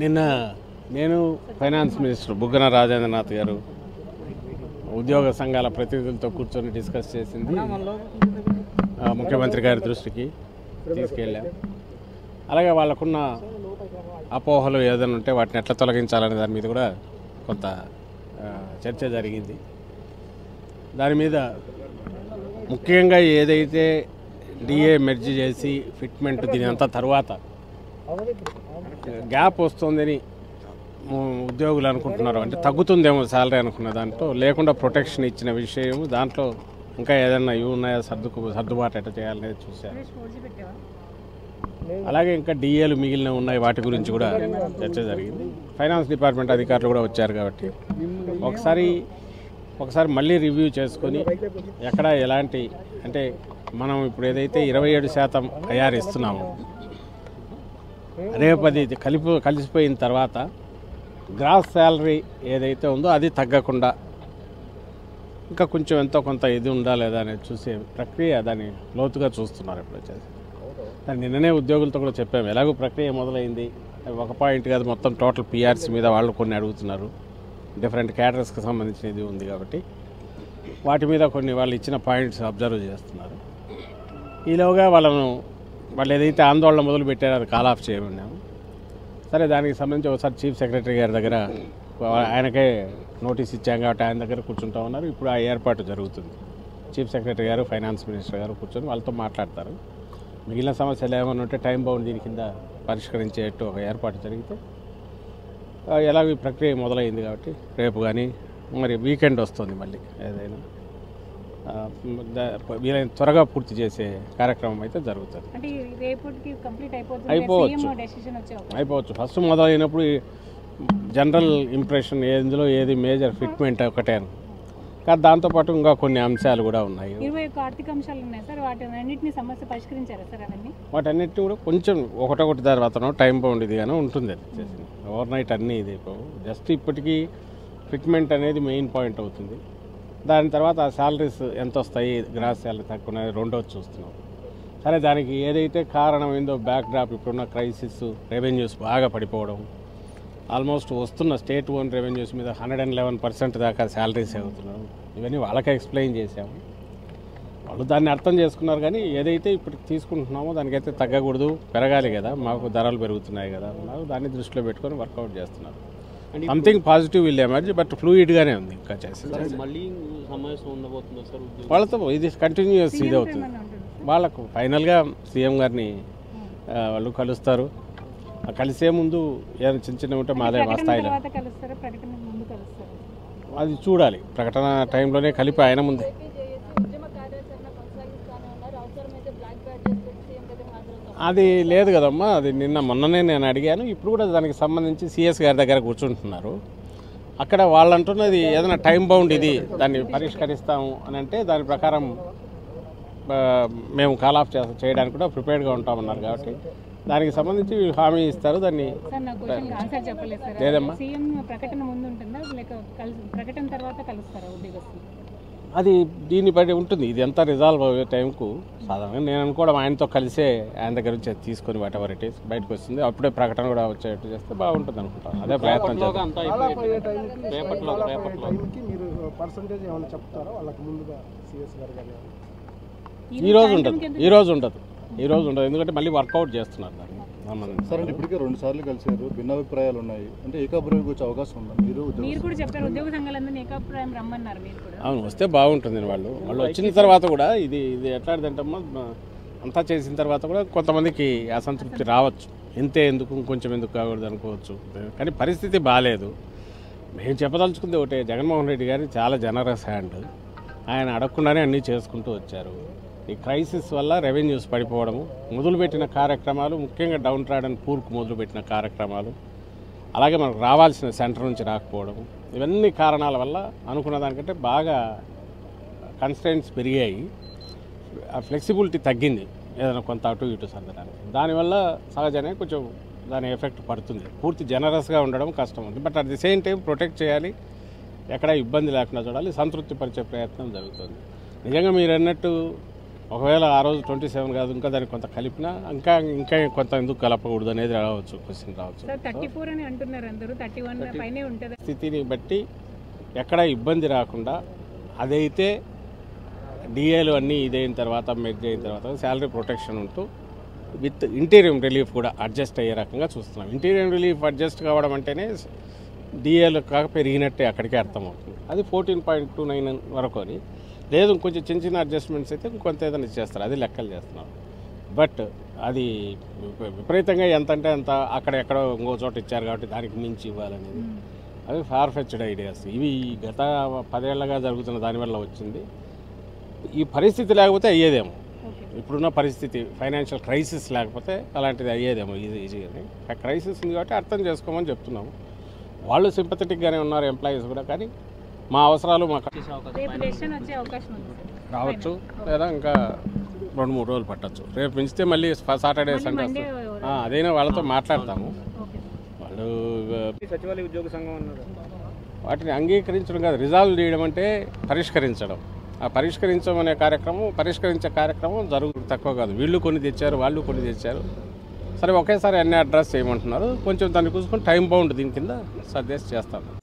నిన్న నేను finance minister బుగ్గన రాజేంద్రనాథ్ గారు ఉద్యోగ సంఘాల ప్రతినిధులతో కూర్చొని డిస్కస్ చేసింది ఆ, ముఖ్యమంత్రి గారి దృష్టికి తీసుకెళ్ళాం అలాగే వాళ్ళకున్న అపోహలు ఏదైనా ఉంటే వాటిని ఎట్లా తొలగించాలనే దాని మీద కూడా కొంత ఆ, చర్చ జరిగింది దాని మీద ముఖ్యంగా ఏదైతే డిఏ మెర్జ్ చేసి ఫిట్మెంట్ దీని అంతా తర్వాత గ్యాప్ వస్తుందని ఉ- ఉద్యోగులు అనుకుంటున్నారు అంటే తగ్గుతుందేమో శాలరీ అనుకున్న దాంట్లో లేకుండా ప్రొటెక్షన్ ఇచ్చిన విషయం దాంట్లో ఇంకా ఏదైనా ఇవి ఉన్నాయా సర్దుకు సర్దుబాటు ఎట్లా చేయాలనేది చూశారు అలాగే ఇంకా డిఏలు మిగిలిన ఉన్నాయి వాటి గురించి కూడా చర్చ జరిగింది ఫైనాన్స్ డిపార్ట్మెంట్ అధికారులు కూడా వచ్చారు కాబట్టి ఒకసారి ఒకసారి మళ్ళీ రివ్యూ చేసుకొని ఎక్కడ ఎలాంటి అంటే మనం ఇప్పుడు ఏదైతే ఇరవై ఏడు శాతం ఐఆర్ ఇస్తున్నామో రేపు అది కలిపి కలిసిపోయిన తర్వాత గ్రాస్ శాలరీ ఏదైతే ఉందో అది తగ్గకుండా ఇంకా కొంచెం ఎంతో కొంత ఇది ఉందా లేదా అనేది చూసే ప్రక్రియ దాన్ని లోతుగా చూస్తున్నారు ఇప్పుడు వచ్చేసి దాన్ని నిన్ననే ఉద్యోగులతో కూడా చెప్పాము ఎలాగో ప్రక్రియ మొదలైంది ఒక పాయింట్ కాదు మొత్తం టోటల్ పిఆర్సీ మీద వాళ్ళు కొన్ని అడుగుతున్నారు డిఫరెంట్ క్యాటర్స్కి సంబంధించిన ఇది ఉంది కాబట్టి వాటి మీద కొన్ని వాళ్ళు ఇచ్చిన పాయింట్స్ అబ్జర్వ్ చేస్తున్నారు ఈలోగా వాళ్ళను వాళ్ళు ఏదైతే ఆందోళన మొదలు పెట్టారో అది కాల్ ఆఫ్ చేయమన్నాము సరే దానికి సంబంధించి ఒకసారి చీఫ్ సెక్రటరీ గారి దగ్గర ఆయనకే నోటీస్ ఇచ్చాం కాబట్టి ఆయన దగ్గర కూర్చుంటా ఉన్నారు ఇప్పుడు ఆ ఏర్పాటు జరుగుతుంది చీఫ్ సెక్రటరీ గారు ఫైనాన్స్ మినిస్టర్ గారు కూర్చొని వాళ్ళతో మాట్లాడతారు మిగిలిన సమస్యలు ఏమైనా ఉంటే టైం బౌండ్ దీని కింద పరిష్కరించేట్టు ఒక ఏర్పాటు జరిగితే ఆ, ఎలాగో ఈ ప్రక్రియ మొదలైంది కాబట్టి రేపు కానీ మరి వీకెండ్ వస్తుంది మళ్ళీ ఏదైనా ఆ, ద- వీలైన త్వరగా పూర్తి చేసే కార్యక్రమం అయితే జరుగుతుంది అంటే ఈ రేపటికి కంప్లీట్ అయిపోతుంది అయిపోవచ్చు. సీఎం డెసిషన్ వచ్చే అవకాశం అయిపోవచ్చు ఫస్ట్ మొదలైనప్పుడు ఈ జనరల్ ఇంప్రెషన్ ఎందులో ఏది మేజర్ ఫిట్మెంట్ ఒకటే అని కానీ దాంతోపాటు ఇంకా కొన్ని అంశాలు కూడా ఉన్నాయి ఇరవై ఒక్క ఆర్థిక అంశాలు ఉన్నాయి సార్ వాటి అన్నింటినీ సమస్య పరిష్కరించారా సార్ అవన్నీ వాటన్నిటిని కూడా కొంచెం ఒకటొకటి తర్వాతనో టైం బౌండ్ ఇది కానీ ఉంటుంది అది ఓవర్ నైట్ అన్నీ ఇది జస్ట్ ఇప్పటికీ ఫిట్మెంట్ అనేది మెయిన్ పాయింట్ అవుతుంది దాని తర్వాత ఆ శాలరీస్ ఎంత వస్తాయి గ్రాస్ శాలరీ తక్కువ ఉన్నది రెండోది చూస్తున్నాం సరే దానికి ఏదైతే కారణం ఏందో బ్యాక్ డ్రాప్ ఇప్పుడున్న క్రైసిస్ రెవెన్యూస్ బాగా పడిపోవడం ఆల్మోస్ట్ వస్తున్న స్టేట్ ఓన్ రెవెన్యూస్ మీద హండ్రెడ్ అండ్ లెవెన్ పర్సెంట్ దాకా శాలరీస్ అవుతున్నాం ఇవన్నీ వాళ్ళకే ఎక్స్ప్లెయిన్ చేశాము వాళ్ళు దాన్ని అర్థం చేసుకున్నారు కానీ ఏదైతే ఇప్పుడు తీసుకుంటున్నామో దానికైతే తగ్గకూడదు పెరగాలి కదా మాకు ధరలు పెరుగుతున్నాయి కదా అన్నారు దాన్ని దృష్టిలో పెట్టుకొని వర్కౌట్ చేస్తున్నారు something positive will emerge but ఫ్లూయిడ్గానే ఉంది ఇంకా చేసి మళ్ళీ సమావేశం ఉండబోతుందా సార్ ఉద్యోగం వాళ్ళతో ఇది కంటిన్యూస్ ఇది అవుతుంది ఏమన్నా ఉంటుంది వాళ్ళకు ఫైనల్గా సీఎం గారిని ఆ, వాళ్ళు కలుస్తారు ఆ కలిసే ముందు ఏదైనా చిన్న చిన్న ఉంటే మాదే మా ప్రకటన స్థాయిలో తర్వాత కలుస్తారా ప్రకటన ముందు కలుస్తారా అది చూడాలి ప్రకటన టైంలోనే కలిపి ఆయన ముందే ఉద్యమ కార్యాచరణ కొనసాగిస్తానే ఉన్నారు అవసరమైతే బ్లాక్ బ్యాడ్జెస్ పెట్టి సీఎం దగ్గర హాజరవుతారు అది లేదు కదమ్మా అది నిన్న మొన్ననే నేను అడిగాను ఇప్పుడు కూడా దానికి సంబంధించి సిఎస్ గారి దగ్గర కూర్చుంటున్నారు అక్కడ వాళ్ళు అంటున్నది ఏదైనా టైం బౌండ్ ఇది దాన్ని పరిష్కరిస్తాము అని అంటే దాని ప్రకారం ఆ, మేము కాల్ ఆఫ్ చేస్తా చేయడానికి కూడా ప్రిపేర్డ్గా ఉంటామన్నారు కాబట్టి దానికి సంబంధించి హామీ ఇస్తారు దాన్ని సార్ నా క్వశ్చన్ ఆన్సర్ చెప్పలేదు సార్ లేదమ్మా. సీఎం ప్రకటన ముందు ఉంటుందా లేక కలిసి ప్రకటన తర్వాత కలుస్తారా ఉద్యోగస్తులు అది దీన్ని బట్టి ఉంటుంది ఇది ఎంత రిజాల్వ్ అయ్యే టైంకు సాధారణంగా నేను అనుకోవడం ఆయనతో కలిసే ఆయన దగ్గర నుంచి అది తీసుకొని వాట్ ఎవర్ ఇట్ ఈస్ బయటకు వస్తుంది అప్పుడే ప్రకటన కూడా వచ్చేట్టు చేస్తే బాగుంటుంది అనుకుంటాను అదే ప్రయత్నం రేపటిలోగా చేద్దాం అంతా దాదాపు అయ్యే అయిపోయింది టైంకి రేపట్లో దాదాపు అయ్యే రేపట్లో టైంకి మీరు పర్సంటేజ్ ఏమైనా చెప్తారా వాళ్ళకి ముందుగా సిఎస్ గారు కానీ ఈ రోజు ఉండదు ఈ రోజు ఉండదు ఈ రోజు ఉండదు ఎందుకంటే మళ్ళీ వర్కౌట్ చేస్తున్నారు దాన్ని సంబంధించి. సార్ అంటే ఇప్పటికే రెండు సార్లు కలిసారు భిన్నాభిప్రాయాలు ఉన్నాయి అంటే ఏకాభిప్రాయానికి వచ్చే అవకాశం ఉందా మీరు ఉద్యోగ మీరు కూడా చెప్పారు ఉద్యోగ సంఘాలందరినీ ఏకాభిప్రాయం రమ్మన్నారు మీరు కూడా అవును వస్తే బాగుంటుంది వాళ్ళు వాళ్ళు వచ్చిన తర్వాత కూడా ఇది ఇది ఎట్లాంటిదంటమ్మా మ- అంతా చేసిన తర్వాత కూడా కొంతమందికి అసంతృప్తి రావచ్చు ఇంతే ఎందుకు ఇంకొంచెం ఎందుకు కాకూడదు అనుకోవచ్చు కానీ పరిస్థితి బాగాలేదు మేము చెప్పదలుచుకుంది ఒకటే జగన్మోహన్ రెడ్డి గారి చాలా జనరస్ హ్యాండ్ ఆయన అడగకుండానే అన్నీ చేసుకుంటూ వచ్చారు ఈ క్రైసిస్ వల్ల రెవెన్యూస్ పడిపోవడము మొదలుపెట్టిన కార్యక్రమాలు ముఖ్యంగా డౌన్ ట్రాడ్ అండ్ పూర్కు మొదలుపెట్టిన కార్యక్రమాలు అలాగే మనకు రావాల్సిన సెంటర్ నుంచి రాకపోవడం ఇవన్నీ కారణాల వల్ల అనుకున్న దానికంటే బాగా కన్స్టెంట్స్ పెరిగాయి ఆ ఫ్లెక్సిబిలిటీ తగ్గింది ఏదైనా కొంత అటు ఇటు సర్దడానికి దానివల్ల సహజంగా కొంచెం దాని ఎఫెక్ట్ పడుతుంది పూర్తి జనరస్గా ఉండడం కష్టం ఉంది but at the same time protect చేయాలి ఎక్కడ ఇబ్బంది లేకుండా చూడాలి సంతృప్తి పరిచే ప్రయత్నం జరుగుతుంది నిజంగా మీరు అన్నట్టు ఒకవేళ ఆ రోజు ట్వంటీ సెవెన్ కాదు ఇంకా దానికి కొంత కలిపినా ఇంకా ఇంకా కొంత ఎందుకు కలపకూడదు అనేది రావచ్చు క్వశ్చన్ రావచ్చు సార్ థర్టీ ఫోర్ అని అంటున్నారు అందరూ థర్టీ వన్ పైనే ఉంటుంది స్థితిని బట్టి ఎక్కడ ఇబ్బంది రాకుండా అదైతే డిఏలు అన్నీ ఇదైన తర్వాత మెర్జ్ అయిన తర్వాత శాలరీ ప్రొటెక్షన్ ఉంటూ విత్ ఇంటీరియం రిలీఫ్ కూడా అడ్జస్ట్ అయ్యే రకంగా చూస్తున్నాం ఇంటీరియం రిలీఫ్ అడ్జస్ట్ కావడం అంటేనే డిఏలు కాక పెరిగినట్టే అక్కడికే అర్థమవుతుంది అది ఫోర్టీన్ పాయింట్ టూ నైన్ వరకు అని లేదు ఇంకొంచెం చిన్న చిన్న అడ్జస్ట్మెంట్స్ అయితే ఇంకొంత ఏదైనా చేస్తారు అది లెక్కలు చేస్తున్నాం బట్ అది విప- విపరీతంగా ఎంత అంటే అంత అక్కడ ఎక్కడో ఇంకో చోట ఇచ్చారు కాబట్టి దానికి మించి ఇవ్వాలనేది అవి ఫార్ ఫెచ్డ్ ఐడియాస్ ఇవి గత పదేళ్లగా జరుగుతున్న దానివల్ల వచ్చింది ఈ పరిస్థితి లేకపోతే అయ్యేదేమో ఓకే ఇప్పుడున్న పరిస్థితి ఫైనాన్షియల్ క్రైసిస్ లేకపోతే అలాంటిది అయ్యేదేమో ఇది ఈజీ అని ఆ క్రైసిస్ ఉంది కాబట్టి అర్థం చేసుకోమని చెప్తున్నాము వాళ్ళు సింపథెటిక్గానే ఉన్నారు ఎంప్లాయీస్ కూడా కానీ మా అవసరాలు మాకు చేసే అవకాశం రేపు పైన డెసిషన్ వచ్చే అవకాశం ఉంది సార్ రావచ్చు లేదా ఇంకా రెండు మూడు రోజులు పట్టచ్చు రేపు పెంచితే మళ్ళీ సాటర్డే మళ్ళీ సండే మండే వస్తుంది. ఆ, అదైనా వాళ్ళతో మాట్లాడతాము ఓకే వాళ్ళు ఆ, సచివాలయ ఉద్యోగ సంఘం అన్నారు వాటిని అంగీకరించడం కాదు రిజాల్వ్ చేయడం అంటే పరిష్కరించడం ఆ పరిష్కరించడం అనే కార్యక్రమం పరిష్కరించే కార్యక్రమం జరుగు తక్కువ కాదు వీళ్ళు కొన్ని తెచ్చారు వాళ్ళు కొన్ని తెచ్చారు సరే ఒకేసారి అన్ని అడ్రస్ చేయమంటున్నారు కొంచెం దాన్ని చూసుకొని టైం బౌండ్ దీని కింద సజెస్ట్ చేస్తాను